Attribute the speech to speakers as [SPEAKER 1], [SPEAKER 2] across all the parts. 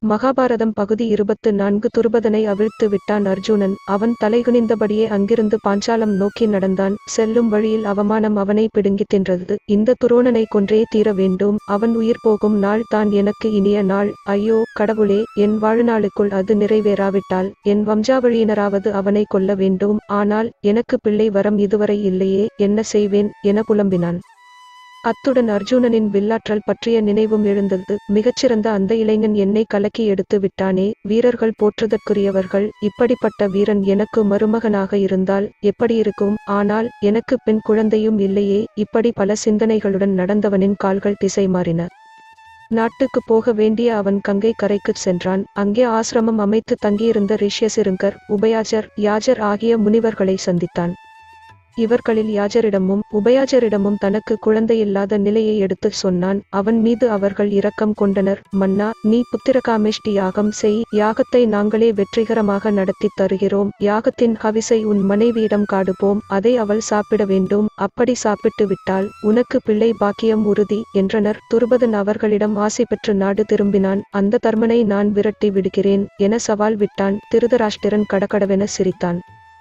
[SPEAKER 1] மகாபாரதம் பகுதி இருபத்து நான்கு துருபதனை அவிழ்த்து விட்டான் அர்ஜுனன் அவன் தலைகுனிந்தபடியே அங்கிருந்து பாஞ்சாலம் நோக்கி நடந்தான் செல்லும் வழியில் அவமானம் அவனை பிடுங்கித் தின்றது இந்த துரோணனை கொன்றே தீர வேண்டும் அவன் உயிர் போகும் நாள் தான் எனக்கு இனிய நாள் ஐயோ கடவுளே என் வாழ்நாளுக்குள் அது நிறைவேறாவிட்டால் என் வம்சாவழியினராவது அவனை கொல்ல வேண்டும் ஆனால் எனக்கு பிள்ளை வரம் இதுவரை இல்லையே என்ன செய்வேன் என புலம்பினான் அத்துடன் அர்ஜுனனின் வில்லாற்றல் பற்றிய நினைவும் எழுந்தது மிகச்சிறந்த அந்த இளைஞன் என்னை கலக்கி எடுத்து விட்டானே வீரர்கள் போற்றுதற்குரியவர்கள் இப்படிப்பட்ட வீரன் எனக்கு மருமகனாக இருந்தால் எப்படி இருக்கும் ஆனால் எனக்கு பெண் குழந்தையும் இல்லையே இப்படி பல சிந்தனைகளுடன் நடந்தவனின் கால்கள் திசை மாறின நாட்டுக்கு போக வேண்டிய அவன் கங்கை கரைக்குச் சென்றான் அங்கே ஆசிரமம் அமைத்து தங்கியிருந்த ரிஷ்யசிருங்கர் உபயாஜர் யாஜர் ஆகிய முனிவர்களை சந்தித்தான் இவர்களில் யாஜரிடமும் உபயாஜரிடமும் தனக்கு குழந்தையில்லாத நிலையை எடுத்துச் சொன்னான் அவன் மீது அவர்கள் இரக்கம் கொண்டனர் மன்னா நீ புத்திரகாமேஷ்டி யாகம் செய் யாகத்தை நாங்களே வெற்றிகரமாக நடத்தித் தருகிறோம் யாகத்தின் ஹவிசை உன் மனைவியிடம் காடுவோம் அதை அவள் சாப்பிட வேண்டும் அப்படி சாப்பிட்டு விட்டால் உனக்கு பிள்ளை பாக்கியம் உறுதி என்றனர் துருபதன் அவர்களிடம் ஆசை பெற்று நாடு திரும்பினான் அந்த தர்மனை நான் விரட்டி விடுகிறேன் என சவால் விட்டான் திருதராஷ்டிரன் கடகடவென சிரித்தான்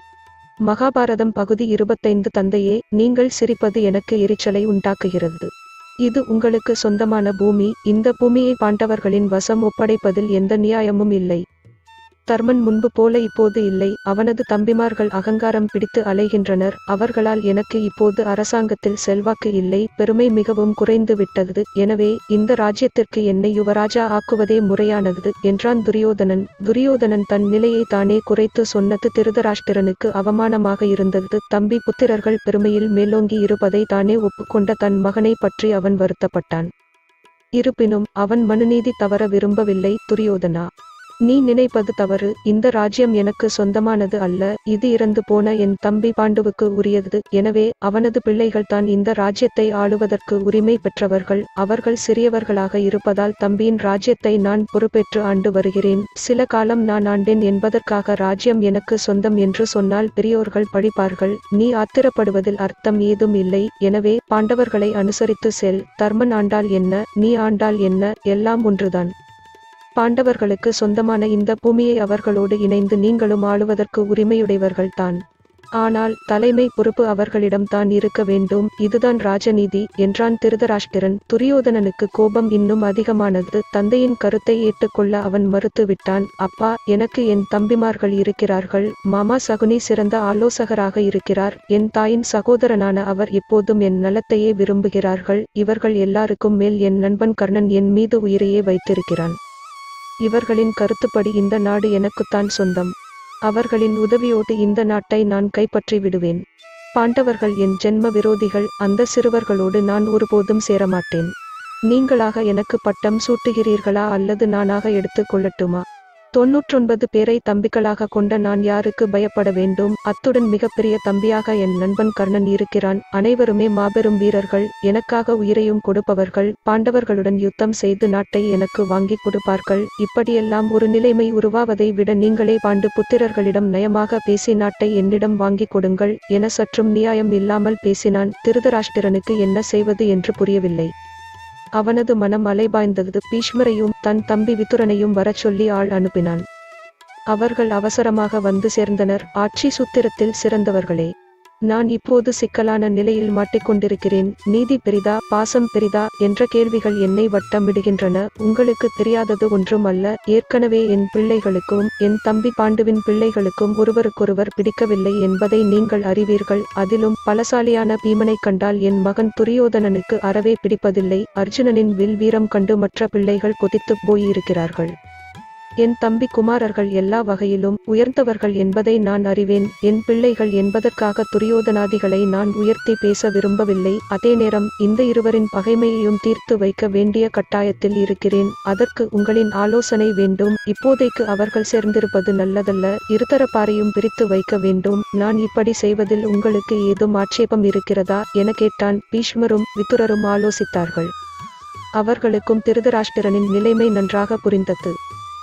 [SPEAKER 1] மகாபாரதம் பகுதி இருபத்தைந்து தந்தையே நீங்கள் சிரிப்பது எனக்கு எரிச்சலை உண்டாக்குகிறது இது உங்களுக்கு சொந்தமான பூமி இந்த பூமியை பாண்டவர்களின் வசம் ஒப்படைப்பதில் எந்த நியாயமும் இல்லை தர்மன் முன்பு போல இப்போது இல்லை அவனது தம்பிமார்கள் அகங்காரம் பிடித்து அலைகின்றனர் அவர்களால் எனக்கு இப்போது அரசாங்கத்தில் செல்வாக்கு இல்லை பெருமை மிகவும் குறைந்து விட்டது எனவே இந்த ராஜ்யத்திற்கு என்னை யுவராஜா ஆக்குவதே முறையானது என்றான் துரியோதனன் துரியோதனன் தன் நிலையை தானே குறைத்து சொன்னது திருதராஷ்டிரனுக்கு அவமானமாக இருந்தது தம்பி புத்திரர்கள் பெருமையில் மேலோங்கி இருப்பதை தானே ஒப்புக்கொண்ட தன் மகனை பற்றி அவன் வருத்தப்பட்டான் இருப்பினும் அவன் மனுநீதி தவற விரும்பவில்லை துரியோதனா நீ நினைப்பது தவறு இந்த ராஜ்யம் எனக்கு சொந்தமானது அல்ல இது இறந்து போன என் தம்பி பாண்டுவுக்கு உரியது எனவே அவனது பிள்ளைகள் தான் இந்த ராஜ்யத்தை ஆளுவதற்கு உரிமை பெற்றவர்கள் அவர்கள் சிறியவர்களாக இருப்பதால் தம்பியின் ராஜ்யத்தை நான் பொறுப்பேற்று ஆண்டு வருகிறேன் சில காலம் நான் ஆண்டேன் என்பதற்காக ராஜ்யம் எனக்கு சொந்தம் என்று சொன்னால் பெரியோர்கள் படிப்பார்கள் நீ ஆத்திரப்படுவதில் அர்த்தம் ஏதும் இல்லை எனவே பாண்டவர்களை அனுசரித்து செல் தர்மன் ஆண்டால் என்ன நீ ஆண்டால் என்ன எல்லாம் ஒன்றுதான் பாண்டவர்களுக்கு சொந்தமான இந்த பூமியை அவர்களோடு இணைந்து நீங்களும் ஆளுவதற்கு உரிமையுடையவர்கள்தான் ஆனால் தலைமை பொறுப்பு அவர்களிடம் தான் இருக்க வேண்டும் இதுதான் ராஜநீதி என்றான் திருதராஷ்டிரன் துரியோதனனுக்கு கோபம் இன்னும் அதிகமானது தந்தையின் கருத்தை ஏற்றுக்கொள்ள அவன் மறுத்துவிட்டான் அப்பா எனக்கு என் தம்பிமார்கள் இருக்கிறார்கள் மாமா சகுனி சிறந்த ஆலோசகராக இருக்கிறார் என் தாயின் சகோதரனான அவர் எப்போதும் என் நலத்தையே விரும்புகிறார்கள் இவர்கள் எல்லாருக்கும் மேல் என் நண்பன் கர்ணன் என் மீது உயிரையே வைத்திருக்கிறான் இவர்களின் கருத்துப்படி இந்த நாடு எனக்குத்தான் சொந்தம் அவர்களின் உதவியோடு இந்த நாட்டை நான் கைப்பற்றி விடுவேன் பாண்டவர்கள் என் ஜென்ம விரோதிகள் அந்த சிறுவர்களோடு நான் ஒருபோதும் சேரமாட்டேன் நீங்களாக எனக்கு பட்டம் சூட்டுகிறீர்களா அல்லது நானாக எடுத்துக் கொள்ளட்டுமா தொன்னூற்றொன்பது பேரை தம்பிகளாக கொண்ட நான் யாருக்கு பயப்பட வேண்டும் அத்துடன் மிகப்பெரிய தம்பியாக என் நண்பன் கர்ணன் இருக்கிறான் அனைவருமே மாபெரும் வீரர்கள் எனக்காக உயிரையும் கொடுப்பவர்கள் பாண்டவர்களுடன் யுத்தம் செய்து நாட்டை எனக்கு வாங்கிக் கொடுப்பார்கள் இப்படியெல்லாம் ஒரு நிலைமை உருவாவதை விட நீங்களே பாண்டு புத்திரர்களிடம் நயமாக பேசி நாட்டை என்னிடம் வாங்கிக் கொடுங்கள் என சற்றும் நியாயம் இல்லாமல் பேசினான் திருதராஷ்டிரனுக்கு என்ன செய்வது என்று புரியவில்லை அவனது மனம் அலைபாய்ந்தது பீஷ்மரையும் தன் தம்பி விதுரனையும் வரச் சொல்லி ஆள் அனுப்பினான் அவர்கள் அவசரமாக வந்து சேர்ந்தனர் ஆட்சி சுத்திரத்தில் சிறந்தவர்களே நான் இப்போது சிக்கலான நிலையில் மாட்டிக்கொண்டிருக்கிறேன் நீதி பெரிதா பாசம் பெரிதா என்ற கேள்விகள் என்னை வட்டமிடுகின்றன உங்களுக்கு தெரியாதது ஒன்றும் அல்ல ஏற்கனவே என் பிள்ளைகளுக்கும் என் தம்பி பாண்டுவின் பிள்ளைகளுக்கும் ஒருவருக்கொருவர் பிடிக்கவில்லை என்பதை நீங்கள் அறிவீர்கள் அதிலும் பலசாலியான பீமனை கண்டால் என் மகன் துரியோதனனுக்கு அறவே பிடிப்பதில்லை அர்ஜுனனின் வில் வீரம் கண்டு மற்ற பிள்ளைகள் கொதித்துப் போயிருக்கிறார்கள் என் தம்பி குமாரர்கள் எல்லா வகையிலும் உயர்ந்தவர்கள் என்பதை நான் அறிவேன் என் பிள்ளைகள் என்பதற்காக துரியோதனாதிகளை நான் உயர்த்தி பேச விரும்பவில்லை அதே நேரம் இந்த இருவரின் பகைமையையும் தீர்த்து வைக்க வேண்டிய கட்டாயத்தில் இருக்கிறேன் அதற்கு உங்களின் ஆலோசனை வேண்டும் இப்போதைக்கு அவர்கள் சேர்ந்திருப்பது நல்லதல்ல இருதரப்பாரையும் பிரித்து வைக்க வேண்டும் நான் இப்படி செய்வதில் உங்களுக்கு ஏதும் ஆட்சேபம் இருக்கிறதா என கேட்டான் பீஷ்மரும் விதுரரும் ஆலோசித்தார்கள் அவர்களுக்கும் திருதராஷ்டிரனின் நிலைமை நன்றாக புரிந்தது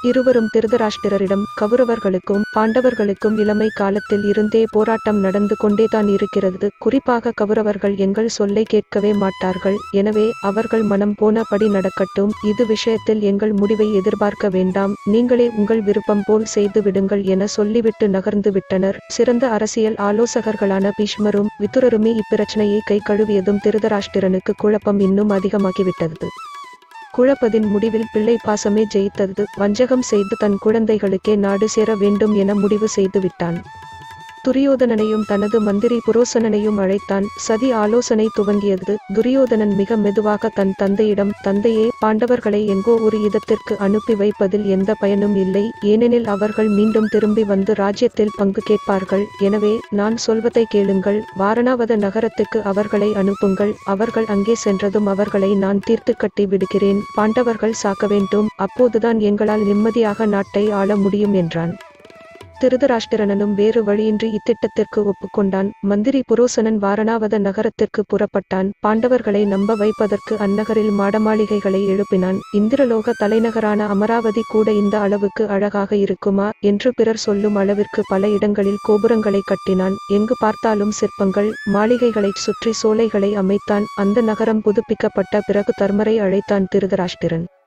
[SPEAKER 1] இருவரும் திருதராஷ்டிரரிடம் கௌரவர்களுக்கும் பாண்டவர்களுக்கும் இளமை காலத்தில் இருந்தே போராட்டம் நடந்து கொண்டேதான் இருக்கிறது குறிப்பாக கௌரவர்கள் எங்கள் சொல்லை கேட்கவே மாட்டார்கள் எனவே அவர்கள் மனம் போனபடி நடக்கட்டும் இது விஷயத்தில் எங்கள் முடிவை எதிர்பார்க்க வேண்டாம் நீங்களே உங்கள் விருப்பம் போல் செய்து விடுங்கள் என சொல்லிவிட்டு நகர்ந்து விட்டனர் சிறந்த அரசியல் ஆலோசகர்களான பீஷ்மரும் விதுரருமே இப்பிரச்சனையை கை கழுவியதும் திருதராஷ்டிரனுக்கு குழப்பம் இன்னும் அதிகமாகிவிட்டது குழப்பதின் முடிவில் பிள்ளை பாசமே ஜெயித்தது வஞ்சகம் செய்து தன் குழந்தைகளுக்கே நாடு சேர வேண்டும் என முடிவு செய்து விட்டான் துரியோதனனையும் தனது மந்திரி புரோசனனையும் அழைத்தான் சதி ஆலோசனை துவங்கியது துரியோதனன் மிக மெதுவாக தன் தந்தையிடம் தந்தையே பாண்டவர்களை எங்கோ ஒரு இதத்திற்கு அனுப்பி வைப்பதில் எந்த பயனும் இல்லை ஏனெனில் அவர்கள் மீண்டும் திரும்பி வந்து ராஜ்யத்தில் பங்கு கேட்பார்கள் எனவே நான் சொல்வதை கேளுங்கள் வாரணாவத நகரத்துக்கு அவர்களை அனுப்புங்கள் அவர்கள் அங்கே சென்றதும் அவர்களை நான் தீர்த்து கட்டி விடுகிறேன் பாண்டவர்கள் சாக்க வேண்டும் அப்போதுதான் எங்களால் நிம்மதியாக நாட்டை ஆள முடியும் என்றான் திருதராஷ்டிரனும் வேறு வழியின்றி இத்திட்டத்திற்கு ஒப்புக்கொண்டான் மந்திரி புரோசனன் வாரணாவத நகரத்திற்கு புறப்பட்டான் பாண்டவர்களை நம்ப வைப்பதற்கு அந்நகரில் மாடமாளிகைகளை எழுப்பினான் இந்திரலோக தலைநகரான அமராவதி கூட இந்த அளவுக்கு அழகாக இருக்குமா என்று பிறர் சொல்லும் அளவிற்கு பல இடங்களில் கோபுரங்களை கட்டினான் எங்கு பார்த்தாலும் சிற்பங்கள் மாளிகைகளைச் சுற்றி சோலைகளை அமைத்தான் அந்த நகரம் புதுப்பிக்கப்பட்ட பிறகு தர்மரை அழைத்தான் திருதராஷ்டிரன்